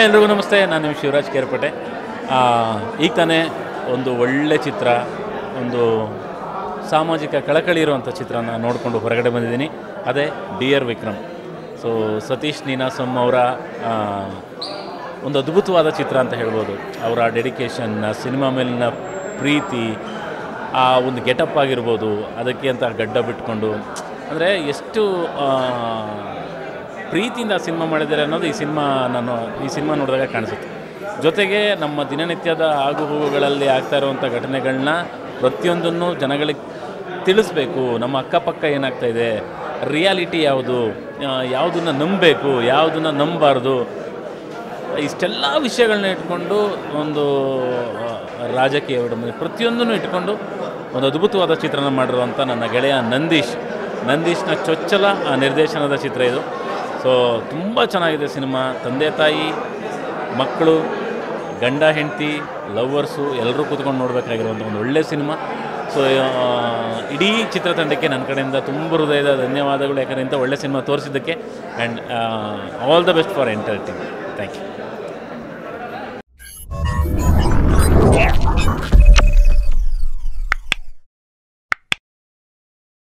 ಎಲ್ರಿಗೂ ನಮಸ್ತೆ ನಾನು ನಿಮ್ಮ ಶಿವರಾಜ್ ಕೇರ್ಪೇಟೆ ಆ, ಈಗ ತಾನೇ ಒಂದು ಒಳ್ಳೆ ಚಿತ್ರ ಒಂದು ಸಾಮಾಜಿಕ ಕಳಕಳಿ ಇರುವಂಥ ಚಿತ್ರನ ನೋಡಿಕೊಂಡು ಹೊರಗಡೆ ಬಂದಿದ್ದೀನಿ ಅದೇ ಡಿಯರ್ ವಿಕ್ರಮ್ ಸೊ ಸತೀಶ್ ನೀನಾಸಮ್ ಅವರ ಆ, ಒಂದು ಅದ್ಭುತವಾದ ಚಿತ್ರ ಅಂತ ಹೇಳ್ಬೋದು ಅವರ ಡೆಡಿಕೇಶನ್ ಸಿನಿಮಾ ಮೇಲಿನ ಪ್ರೀತಿ ಆ ಒಂದು ಗೆಟಪ್ ಆಗಿರ್ಬೋದು ಅದಕ್ಕೆ ಅಂತ ಗಡ್ಡ ಬಿಟ್ಕೊಂಡು ಅಂದರೆ ಎಷ್ಟು ಆ, ಪ್ರೀತಿಯಿಂದ ಸಿನಿಮಾ ಮಾಡಿದ್ದಾರೆ ಅನ್ನೋದು ಈ ಸಿನಿಮಾ ನಾನು ಈ ಸಿನಿಮಾ ನೋಡಿದಾಗ ಕಾಣಿಸುತ್ತೆ ಜೊತೆಗೆ ನಮ್ಮ ದಿನನಿತ್ಯದ ಆಗುಹೋಗುಗಳಲ್ಲಿ ಆಗ್ತಾ ಇರುವಂಥ ಘಟನೆಗಳನ್ನ ಪ್ರತಿಯೊಂದನ್ನು ಜನಗಳಿಗೆ ತಿಳಿಸ್ಬೇಕು ನಮ್ಮ ಅಕ್ಕಪಕ್ಕ ಏನಾಗ್ತಾ ಇದೆ ರಿಯಾಲಿಟಿ ಯಾವುದು ಯಾವುದನ್ನು ನಂಬಬೇಕು ಯಾವುದನ್ನು ನಂಬಬಾರ್ದು ಇಷ್ಟೆಲ್ಲ ವಿಷಯಗಳನ್ನ ಇಟ್ಕೊಂಡು ಒಂದು ಆ, ರಾಜಕೀಯ ವಿಡಂಬನೆ ಪ್ರತಿಯೊಂದನ್ನು ಇಟ್ಕೊಂಡು ಒಂದು ಅದ್ಭುತವಾದ ಚಿತ್ರಣ ಮಾಡಿರುವಂಥ ನನ್ನ ಗೆಳೆಯ ನಂದೀಶ್ ನಂದೀಶ್ನ ಚೊಚ್ಚಲ ಆ, ನಿರ್ದೇಶನದ ಚಿತ್ರ ಇದು ಸೊ ತುಂಬ ಚೆನ್ನಾಗಿದೆ ಸಿನಿಮಾ ತಂದೆ ತಾಯಿ ಮಕ್ಕಳು ಗಂಡ ಹೆಂಡತಿ ಲವ್ವರ್ಸು ಎಲ್ಲರೂ ಕೂತ್ಕೊಂಡು ನೋಡಬೇಕಾಗಿರುವಂಥ ಒಂದು ಒಳ್ಳೆ ಸಿನಿಮಾ ಸೊ ಇಡೀ ಚಿತ್ರತಂಡಕ್ಕೆ ನನ್ನ ಕಡೆಯಿಂದ ತುಂಬ ಹೃದಯದ ಧನ್ಯವಾದಗಳು ಯಾಕಂದರೆ ಇಂಥ ಒಳ್ಳೆ ಸಿನಿಮಾ ತೋರಿಸಿದ್ದಕ್ಕೆ and all the best for entertain thank you